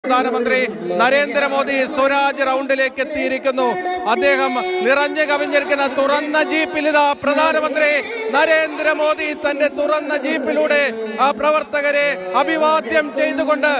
പ്രധാനമന്ത്രി നരേന്ദ്രമോദി സ്വരാജ് റൗണ്ടിലേക്ക് എത്തിയിരിക്കുന്നു അദ്ദേഹം നിറഞ്ഞു കവിഞ്ഞിരിക്കുന്ന തുറന്ന ജീപ്പിൽ ഇതാ പ്രധാനമന്ത്രി നരേന്ദ്രമോദി തന്റെ തുറന്ന ജീപ്പിലൂടെ ആ പ്രവർത്തകരെ അഭിവാദ്യം ചെയ്തുകൊണ്ട്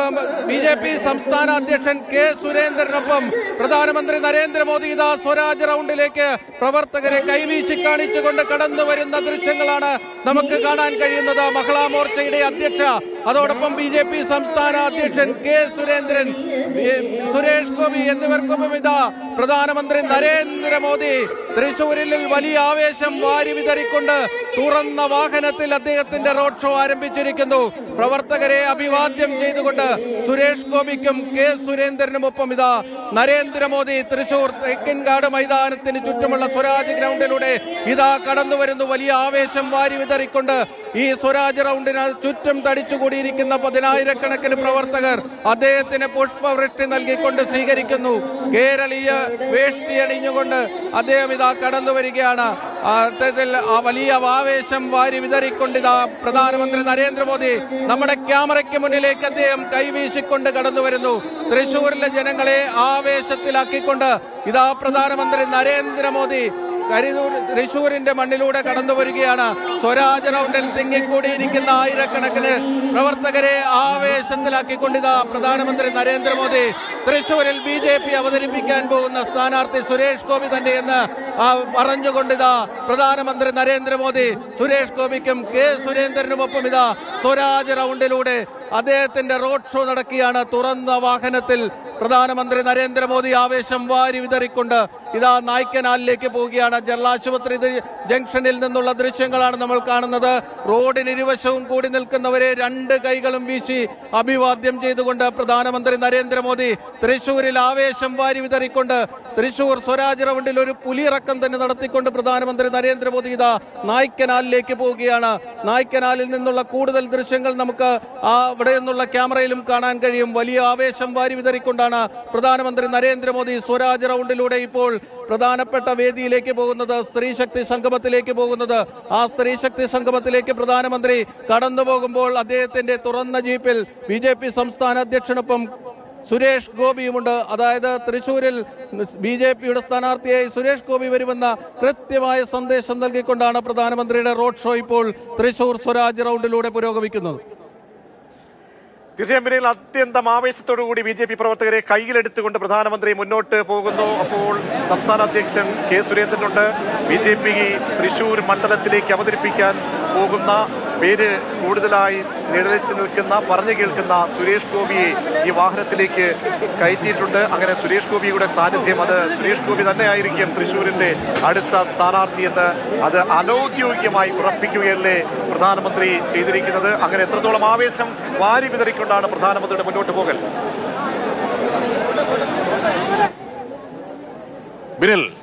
ബി ജെ പി സംസ്ഥാന അധ്യക്ഷൻ കെ സുരേന്ദ്രനൊപ്പം പ്രധാനമന്ത്രി നരേന്ദ്രമോദി ഇതാ സ്വരാജ് റൗണ്ടിലേക്ക് പ്രവർത്തകരെ കൈവീശി കാണിച്ചുകൊണ്ട് കടന്നു വരുന്ന ദൃശ്യങ്ങളാണ് നമുക്ക് കാണാൻ കഴിയുന്നത് മഹിളാ മോർച്ചയുടെ അധ്യക്ഷ അതോടൊപ്പം ബി ജെ പി സംസ്ഥാന അധ്യക്ഷൻ കെ സുരേന്ദ്രൻ ഈ സുരേഷ് ഗോപി എന്നിവർക്കൊപ്പം ഇതാ പ്രധാനമന്ത്രി നരേന്ദ്രമോദി തൃശൂരിൽ വലിയ ആവേശം വാരി വിതറിക്കൊണ്ട് തുറന്ന വാഹനത്തിൽ അദ്ദേഹത്തിന്റെ റോഡ് ഷോ ആരംഭിച്ചിരിക്കുന്നു പ്രവർത്തകരെ അഭിവാദ്യം ചെയ്തുകൊണ്ട് സുരേഷ് ഗോപിക്കും കെ സുരേന്ദ്രനുമൊപ്പം ഇതാ നരേന്ദ്രമോദി തൃശൂർ തെക്കിൻകാട് മൈതാനത്തിന് ചുറ്റുമുള്ള സ്വരാജ് ഗ്രൗണ്ടിലൂടെ ഇതാ കടന്നു വരുന്നു വലിയ ആവേശം വാരി വിതറിക്കൊണ്ട് ഈ സ്വരാജ് റൗണ്ടിന് ചുറ്റും തടിച്ചുകൂടിയിരിക്കുന്ന പതിനായിരക്കണക്കിന് പ്രവർത്തകർ അദ്ദേഹത്തിന് പുഷ്പവൃഷ്ടി നൽകിക്കൊണ്ട് സ്വീകരിക്കുന്നു കേരളീയ വേഷ്ടി അണിഞ്ഞുകൊണ്ട് അദ്ദേഹം ഇതാ കടന്നു വരികയാണ് ആ അത്തരത്തിൽ ആ വലിയ ആവേശം വാരി വിതറിക്കൊണ്ട് ഇതാ പ്രധാനമന്ത്രി നരേന്ദ്രമോദി നമ്മുടെ ക്യാമറയ്ക്ക് മുന്നിലേക്ക് അദ്ദേഹം കൈവീശിക്കൊണ്ട് കടന്നു വരുന്നു തൃശൂരിലെ ജനങ്ങളെ ആവേശത്തിലാക്കിക്കൊണ്ട് ഇതാ പ്രധാനമന്ത്രി നരേന്ദ്രമോദി കരിതൂർ തൃശൂരിന്റെ മണ്ണിലൂടെ കടന്നു വരികയാണ് സ്വരാജ് റൗണ്ടിൽ തിങ്ങിക്കൂടിയിരിക്കുന്ന ആയിരക്കണക്കിന് പ്രവർത്തകരെ ആവേശത്തിലാക്കിക്കൊണ്ടിതാ പ്രധാനമന്ത്രി നരേന്ദ്രമോദി തൃശൂരിൽ ബി ജെ പി അവതരിപ്പിക്കാൻ പോകുന്ന സ്ഥാനാർത്ഥി സുരേഷ് ഗോപി തന്നെയെന്ന് ആ പറഞ്ഞുകൊണ്ടിതാ പ്രധാനമന്ത്രി നരേന്ദ്രമോദി സുരേഷ് ഗോപിക്കും കെ സുരേന്ദ്രനുമൊപ്പം ഇതാ സ്വരാജ് റൗണ്ടിലൂടെ അദ്ദേഹത്തിന്റെ റോഡ് ഷോ നടക്കുകയാണ് തുറന്ന വാഹനത്തിൽ പ്രധാനമന്ത്രി നരേന്ദ്രമോദി ആവേശം വാരി വിതറിക്കൊണ്ട് ഇതാ നായ്ക്കനാലിലേക്ക് പോവുകയാണ് ജനറൽ ആശുപത്രി ദൃ- ജംഗ്ഷനിൽ നിന്നുള്ള ദൃശ്യങ്ങളാണ് നമ്മൾ കാണുന്നത് റോഡിന് ഇരുവശവും കൂടി നിൽക്കുന്നവരെ രണ്ട് കൈകളും വീശി അഭിവാദ്യം ചെയ്തുകൊണ്ട് പ്രധാനമന്ത്രി നരേന്ദ്രമോദി തൃശൂരിൽ ആവേശം വാരി വിതറിക്കൊണ്ട് തൃശൂർ സ്വരാജ് റൗണ്ടിൽ ഒരു പുലിയിറക്കം തന്നെ നടത്തിക്കൊണ്ട് പ്രധാനമന്ത്രി നരേന്ദ്രമോദി ഇതാ നായ്ക്കനാലിലേക്ക് പോവുകയാണ് നായ്ക്കനാലിൽ നിന്നുള്ള കൂടുതൽ ദൃശ്യങ്ങൾ നമുക്ക് ആ അവിടെ നിന്നുള്ള ക്യാമറയിലും കാണാൻ കഴിയും വലിയ ആവേശം വാരി വിതറിക്കൊണ്ടാണ് പ്രധാനമന്ത്രി നരേന്ദ്രമോദി സ്വരാജ് റൗണ്ടിലൂടെ ഇപ്പോൾ പ്രധാനപ്പെട്ട വേദിയിലേക്ക് പോകുന്നത് സ്ത്രീശക്തി സംഗമത്തിലേക്ക് പോകുന്നത് ആ സ്ത്രീശക്തി സംഗമത്തിലേക്ക് പ്രധാനമന്ത്രി കടന്നു പോകുമ്പോൾ അദ്ദേഹത്തിന്റെ തുറന്ന ജീപ്പിൽ ബി ജെ പി സംസ്ഥാന അധ്യക്ഷനൊപ്പം സുരേഷ് ഗോപിയുമുണ്ട് അതായത് തൃശൂരിൽ ബി ജെ പിയുടെ സ്ഥാനാർത്ഥിയായി സുരേഷ് ഗോപി വരുമെന്ന കൃത്യമായ സന്ദേശം നൽകിക്കൊണ്ടാണ് പ്രധാനമന്ത്രിയുടെ റോഡ് ഷോ ഇപ്പോൾ തൃശൂർ സ്വരാജ് റൗണ്ടിലൂടെ പുരോഗമിക്കുന്നത് തീർച്ചയായും പിന്നീട് അത്യന്തം ആവേശത്തോടു കൂടി ബി ജെ പി പ്രവർത്തകരെ കയ്യിലെടുത്തുകൊണ്ട് പ്രധാനമന്ത്രി മുന്നോട്ട് പോകുന്നു അപ്പോൾ സംസ്ഥാന അധ്യക്ഷൻ കെ സുരേന്ദ്രനുണ്ട് ബി ജെ പി തൃശൂർ മണ്ഡലത്തിലേക്ക് അവതരിപ്പിക്കാൻ പോകുന്ന പേര് കൂടുതലായി നിഴലിച്ച് നിൽക്കുന്ന പറഞ്ഞു കേൾക്കുന്ന സുരേഷ് ഗോപിയെ ഈ വാഹനത്തിലേക്ക് കയറ്റിയിട്ടുണ്ട് അങ്ങനെ സുരേഷ് ഗോപിയുടെ സാന്നിധ്യം അത് സുരേഷ് ഗോപി തന്നെയായിരിക്കും തൃശ്ശൂരിൻ്റെ അടുത്ത സ്ഥാനാർത്ഥി എന്ന് അത് അനൗദ്യോഗികമായി ഉറപ്പിക്കുകയല്ലേ പ്രധാനമന്ത്രി ചെയ്തിരിക്കുന്നത് അങ്ങനെ എത്രത്തോളം ആവേശം വാരി വിതറിക്കൊണ്ടാണ് പ്രധാനമന്ത്രിയുടെ മുന്നോട്ട് പോകൽ ബിനിൽ